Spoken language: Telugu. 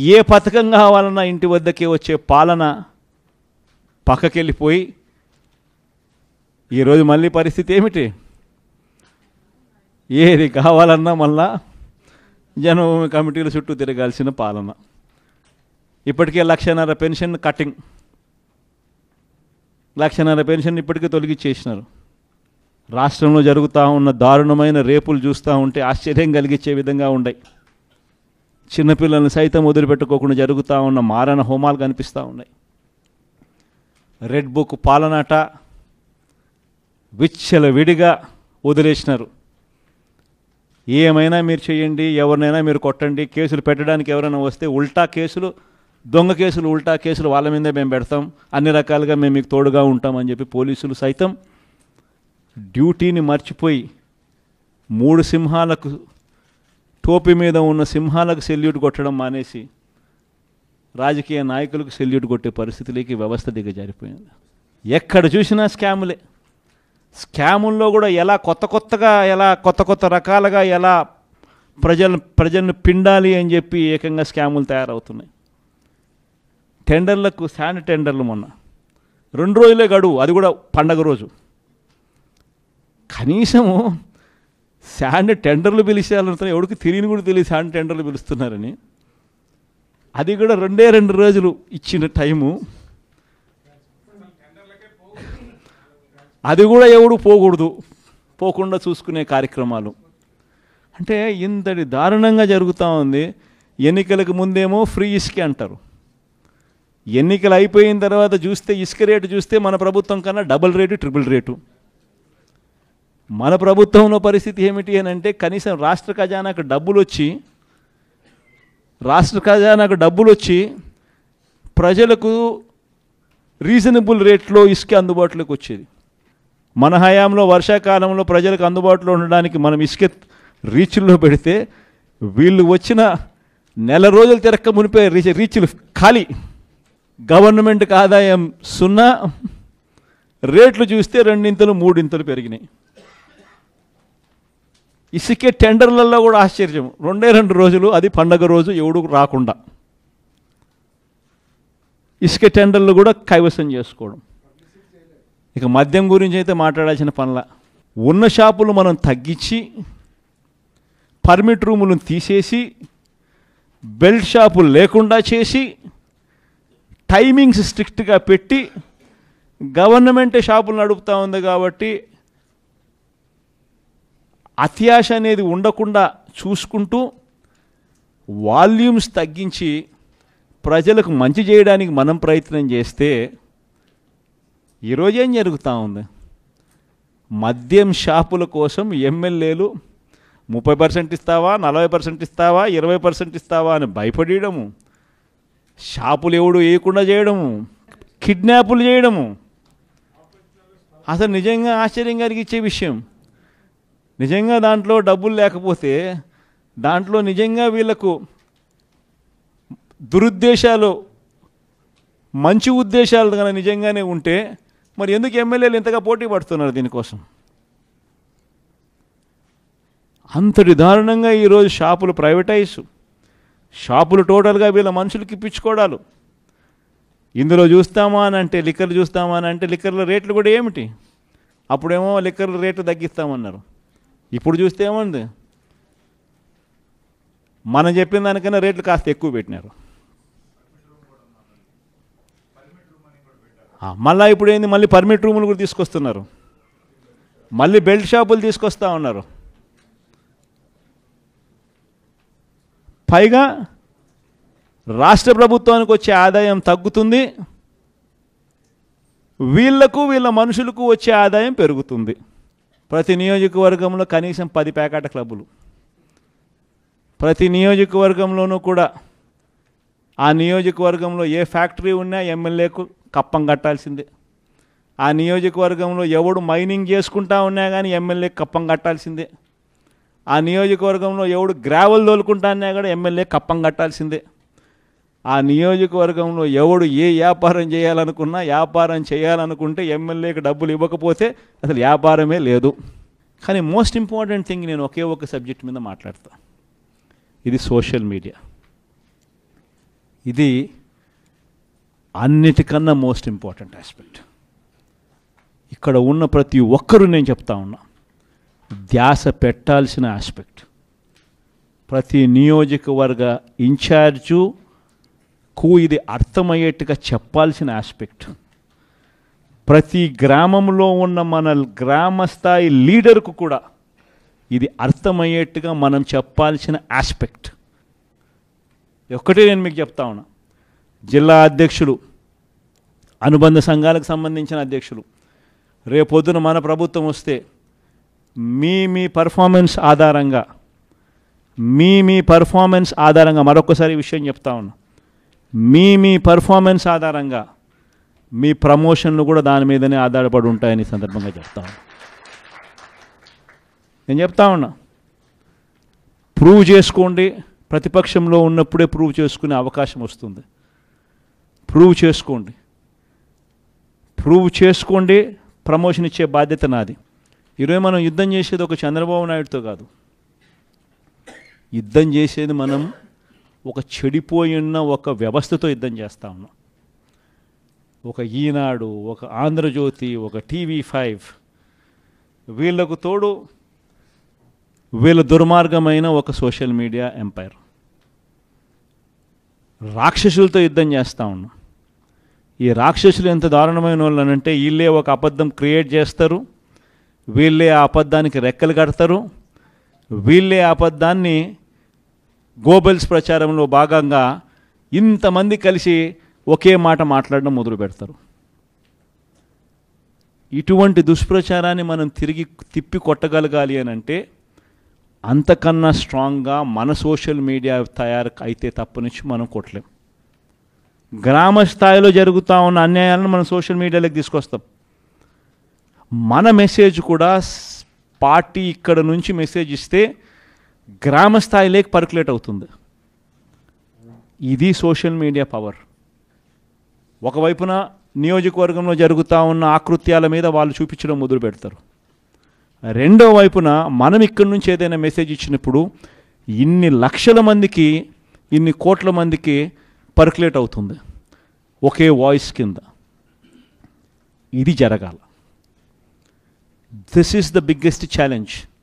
ఏ పథకం కావాలన్నా ఇంటి వద్దకే వచ్చే పాలన పక్కకెళ్ళిపోయి ఈరోజు మళ్ళీ పరిస్థితి ఏమిటి ఏది కావాలన్నా మళ్ళా జనభూమి కమిటీల చుట్టూ తిరగాల్సిన పాలన ఇప్పటికే లక్షన్నర పెన్షన్ కటింగ్ లక్షన్నర పెన్షన్ ఇప్పటికే తొలగిచ్చేసినారు రాష్ట్రంలో జరుగుతూ ఉన్న దారుణమైన రేపులు చూస్తూ ఉంటే ఆశ్చర్యం కలిగించే విధంగా ఉన్నాయి చిన్నపిల్లల్ని సైతం వదిలిపెట్టుకోకుండా జరుగుతూ ఉన్న మారణ హోమాలు కనిపిస్తూ ఉన్నాయి రెడ్ బుక్ పాలనాట విచ్చల విడిగా వదిలేసినారు ఏమైనా మీరు చేయండి ఎవరినైనా మీరు కొట్టండి కేసులు పెట్టడానికి ఎవరైనా వస్తే ఉల్టా కేసులు దొంగ కేసులు ఉల్టా కేసులు వాళ్ళ మీదే మేము పెడతాం అన్ని రకాలుగా మేము మీకు తోడుగా ఉంటామని చెప్పి పోలీసులు సైతం డ్యూటీని మర్చిపోయి మూడు సింహాలకు టోపీ మీద ఉన్న సింహాలకు సెల్యూట్ కొట్టడం మానేసి రాజకీయ నాయకులకు సెల్యూట్ కొట్టే పరిస్థితిలోకి వ్యవస్థ దిగజారిపోయింది ఎక్కడ చూసినా స్కాములే స్కాముల్లో కూడా ఎలా కొత్త కొత్తగా ఎలా కొత్త కొత్త రకాలుగా ఎలా ప్రజలు ప్రజలను పిండాలి అని చెప్పి ఏకంగా స్కాములు తయారవుతున్నాయి టెండర్లకు శాండ్ టెండర్లు మొన్న రెండు రోజులే గడువు అది కూడా పండగ రోజు కనీసము శాండ్ టెండర్లు పిలిచేయాలంటే ఎవరికి తెలియని కూడా తెలియదు శాండ్ టెండర్లు పిలుస్తున్నారని అది కూడా రెండే రెండు రోజులు ఇచ్చిన టైము అది కూడా ఎవడు పోకూడదు పోకుండా చూసుకునే కార్యక్రమాలు అంటే ఇంతటి దారుణంగా జరుగుతూ ఉంది ఎన్నికలకు ముందేమో ఫ్రీ ఇసుక అంటారు ఎన్నికలు అయిపోయిన తర్వాత చూస్తే ఇసుక రేటు చూస్తే మన ప్రభుత్వం కన్నా డబుల్ రేటు ట్రిపుల్ రేటు మన ప్రభుత్వంలో పరిస్థితి ఏమిటి అని అంటే కనీసం రాష్ట్ర ఖజానాకు డబ్బులు వచ్చి రాష్ట్ర ఖజానాకు డబ్బులు వచ్చి ప్రజలకు రీజనబుల్ రేట్లో ఇసుక అందుబాటులోకి వచ్చేది మన హయాంలో వర్షాకాలంలో ప్రజలకు అందుబాటులో ఉండడానికి మనం ఇసుక రీచ్ల్లో పెడితే వీళ్ళు వచ్చిన నెల రోజులు తిరక్క మునిపే రీచ్ రీచ్లు ఖాళీ గవర్నమెంట్కి ఆదాయం సున్నా రేట్లు చూస్తే రెండింతలు మూడింతలు పెరిగినాయి ఇసుకే టెండర్లలో కూడా ఆశ్చర్యం రెండే రెండు రోజులు అది పండగ రోజు ఎవడు రాకుండా ఇసుక టెండర్లు కూడా కైవసం చేసుకోవడం ఇక మద్యం గురించి అయితే మాట్లాడాల్సిన పనుల ఉన్న షాపులు మనం తగ్గించి పర్మిట్ రూములను తీసేసి బెల్ట్ షాపులు లేకుండా చేసి టైమింగ్స్ స్ట్రిక్ట్గా పెట్టి గవర్నమెంటే షాపులు నడుపుతూ ఉంది కాబట్టి అత్యాశ అనేది ఉండకుండా చూసుకుంటూ వాల్యూమ్స్ తగ్గించి ప్రజలకు మంచి చేయడానికి మనం ప్రయత్నం చేస్తే ఈరోజు ఏం జరుగుతూ ఉంది మద్యం షాపుల కోసం ఎమ్మెల్యేలు ముప్పై పర్సెంట్ ఇస్తావా నలభై పర్సెంట్ ఇస్తావా ఇరవై పర్సెంట్ ఇస్తావా అని భయపడేయడము షాపులు ఎవడు వేయకుండా చేయడము కిడ్నాపులు చేయడము అసలు నిజంగా ఆశ్చర్యం కలిగించే విషయం నిజంగా దాంట్లో డబ్బులు లేకపోతే దాంట్లో నిజంగా వీళ్ళకు దురుద్దేశాలు మంచి ఉద్దేశాలు కనుక నిజంగానే ఉంటే మరి ఎందుకు ఎమ్మెల్యేలు ఇంతగా పోటీ పడుతున్నారు దీనికోసం అంతటి దారుణంగా ఈరోజు షాపులు ప్రైవేటైజ్ షాపులు టోటల్గా వీళ్ళ మనుషులకి ఇప్పించుకోవడాలు ఇందులో చూస్తామా అని అంటే లిక్కర్లు చూస్తామా అని అంటే లిక్కర్ల రేట్లు కూడా ఏమిటి అప్పుడేమో లిక్కర్ల రేట్లు తగ్గిస్తామన్నారు ఇప్పుడు చూస్తే ఏముంది మనం చెప్పిన దానికన్నా రేట్లు కాస్త ఎక్కువ పెట్టినారు ఆ, మళ్ళా ఇప్పుడు ఏంది మళ్ళీ పర్మిట్ రూములు కూడా తీసుకొస్తున్నారు మళ్ళీ బెల్ట్ షాపులు తీసుకొస్తా ఉన్నారు పైగా రాష్ట్ర ప్రభుత్వానికి వచ్చే ఆదాయం తగ్గుతుంది వీళ్లకు వీళ్ళ మనుషులకు వచ్చే ఆదాయం పెరుగుతుంది ప్రతి నియోజకవర్గంలో కనీసం పది ప్యాకెట్ క్లబ్బులు ప్రతి నియోజకవర్గంలోనూ కూడా ఆ నియోజకవర్గంలో ఏ ఫ్యాక్టరీ ఉన్నా ఎమ్మెల్యేకు కప్పం కట్టాల్సిందే ఆ నియోజకవర్గంలో ఎవడు మైనింగ్ చేసుకుంటా ఉన్నా కానీ ఎమ్మెల్యే కప్పం కట్టాల్సిందే ఆ నియోజకవర్గంలో ఎవడు గ్రావెల్ తోలుకుంటా ఉన్నా కూడా ఎమ్మెల్యే కప్పం కట్టాల్సిందే ఆ నియోజకవర్గంలో ఎవడు ఏ వ్యాపారం చేయాలనుకున్నా వ్యాపారం చేయాలనుకుంటే ఎమ్మెల్యేకి డబ్బులు ఇవ్వకపోతే అసలు వ్యాపారమే లేదు కానీ మోస్ట్ ఇంపార్టెంట్ థింగ్ నేను ఒకే ఒక సబ్జెక్ట్ మీద మాట్లాడతా ఇది సోషల్ మీడియా ఇది అన్నిటికన్నా మోస్ట్ ఇంపార్టెంట్ ఆస్పెక్ట్ ఇక్కడ ఉన్న ప్రతి ఒక్కరూ నేను చెప్తా ఉన్నా ధ్యాస పెట్టాల్సిన ఆస్పెక్ట్ ప్రతి నియోజకవర్గ ఇన్ఛార్జు కు ఇది అర్థమయ్యేట్టుగా చెప్పాల్సిన ఆస్పెక్ట్ ప్రతి గ్రామంలో ఉన్న మన గ్రామ స్థాయి లీడర్కు కూడా ఇది అర్థమయ్యేట్టుగా మనం చెప్పాల్సిన ఆస్పెక్ట్ ఒక్కటే నేను మీకు చెప్తా ఉన్నా జిల్లా అధ్యక్షులు అనుబంధ సంఘాలకు సంబంధించిన అధ్యక్షులు రేపొద్దున మన ప్రభుత్వం వస్తే మీ మీ పర్ఫార్మెన్స్ ఆధారంగా మీ మీ పర్ఫార్మెన్స్ ఆధారంగా మరొకసారి ఈ విషయం చెప్తా ఉన్నా మీ మీ పర్ఫార్మెన్స్ ఆధారంగా మీ ప్రమోషన్లు కూడా దాని మీదనే ఆధారపడి ఉంటాయని ఈ సందర్భంగా చెప్తా ఉన్నా నేను చెప్తా ఉన్నా ప్రూవ్ చేసుకోండి ప్రతిపక్షంలో ఉన్నప్పుడే ప్రూవ్ చేసుకునే అవకాశం వస్తుంది ప్రూవ్ చేసుకోండి ప్రూవ్ చేసుకోండి ప్రమోషన్ ఇచ్చే బాధ్యత నాది ఈరోజు మనం యుద్ధం చేసేది ఒక చంద్రబాబు నాయుడుతో కాదు యుద్ధం చేసేది మనం ఒక చెడిపోయిన ఒక వ్యవస్థతో యుద్ధం చేస్తా ఉన్నాం ఒక ఈనాడు ఒక ఆంధ్రజ్యోతి ఒక టీవీ ఫైవ్ వీళ్ళకు తోడు వీళ్ళ దుర్మార్గమైన ఒక సోషల్ మీడియా ఎంపైర్ రాక్షసులతో యుద్ధం చేస్తూ ఉన్నాం ఈ రాక్షసులు ఎంత దారుణమైన వాళ్ళు అంటే వీళ్ళే ఒక అబద్ధం క్రియేట్ చేస్తారు వీళ్ళే ఆ అబద్ధానికి రెక్కలు కడతారు వీళ్ళే ఆ అబద్ధాన్ని గోబెల్స్ ప్రచారంలో భాగంగా ఇంతమంది కలిసి ఒకే మాట మాట్లాడడం మొదలు పెడతారు ఇటువంటి దుష్ప్రచారాన్ని మనం తిరిగి తిప్పి కొట్టగలగాలి అని అంటే అంతకన్నా స్ట్రాంగ్గా మన సోషల్ మీడియా తయారు అయితే తప్ప నుంచి మనం కొట్టలేం గ్రామ స్థాయిలో జరుగుతూ ఉన్న అన్యాయాలను మనం సోషల్ మీడియాలోకి తీసుకొస్తాం మన మెసేజ్ కూడా స్- పార్టీ ఇక్కడ నుంచి మెసేజ్ ఇస్తే గ్రామ స్థాయిలోకి పర్కులేట్ అవుతుంది ఇది సోషల్ మీడియా పవర్ ఒకవైపున నియోజకవర్గంలో జరుగుతూ ఉన్న ఆకృత్యాల మీద వాళ్ళు చూపించడం మొదలు పెడతారు రెండో వైపున మనం ఇక్కడి నుంచి ఏదైనా మెసేజ్ ఇచ్చినప్పుడు ఇన్ని లక్షల మందికి ఇన్ని కోట్ల మందికి పర్కులేట్ అవుతుంది ఒకే వాయిస్ కింద ఇది జరగాల this is the biggest challenge